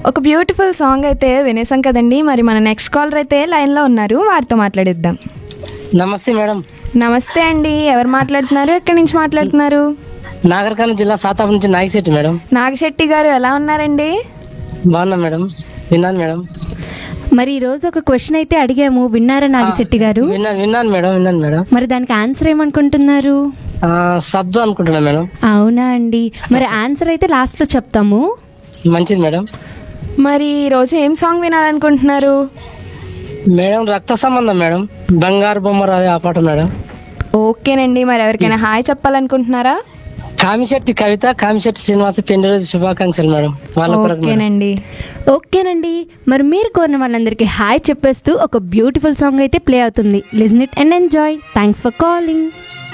ఒక beautiful song అయితే వినేసాం కదండి మరి మన నెక్స్ట్ కాలర్ అయితే లైన్లో ఉన్నారు వారితో మాట్లాడిద్దాం నమస్తే మేడం నమస్తే అండి ఎవరు మాట్లాడుతున్నారు ఎక్కడి నుంచి మాట్లాడుతున్నారు నాగరికర్ణ జిల్లా సాతాపు నుంచి నాగిశెట్టి మేడం నాగశెట్టి గారు ఎలా ఉన్నారండి బాగున్నా మేడం విన్నాను మేడం మరి ఈ రోజు ఒక క్వశ్చన్ అయితే అడిగాము విన్నారా నాగిశెట్టి గారు విన్నాను విన్నాను మేడం విన్నాను మేడం మరి దానికి ఆన్సర్ ఏమనుకుంటున్నారు ఆ, సబ్బు అనుకుంటున్నా మేడం అవునా అండి మరి ఆన్సర్ అయితే లాస్ట్ లో చెప్తాము మంచిది మేడం మరి ఈ రోజు ఏం సాంగ్ వినాలనుకుంటున్నారు మేడం రక్త సంబంధం మేడం బంగారు బొమ్మ రావే ఆ పాట మేడం ఓకేనండి మరి ఎవరికైనా హాయ్ చెప్పాలనుకుంటున్నారా కామిశెట్టి కవిత కామిశెట్టి శ్రీనివాస పెళ్లి రోజు శుభాకాంక్షలు మేడం వాళ్ళ కొరకు మేడం. ఓకేనండి ఓకేనండి మరి మీరు కోరిన వాళ్ళందరికీ హాయ్ చెప్పేస్తూ ఒక బ్యూటిఫుల్ సాంగ్ అయితే ప్లే అవుతుంది listen it and enjoy thanks for calling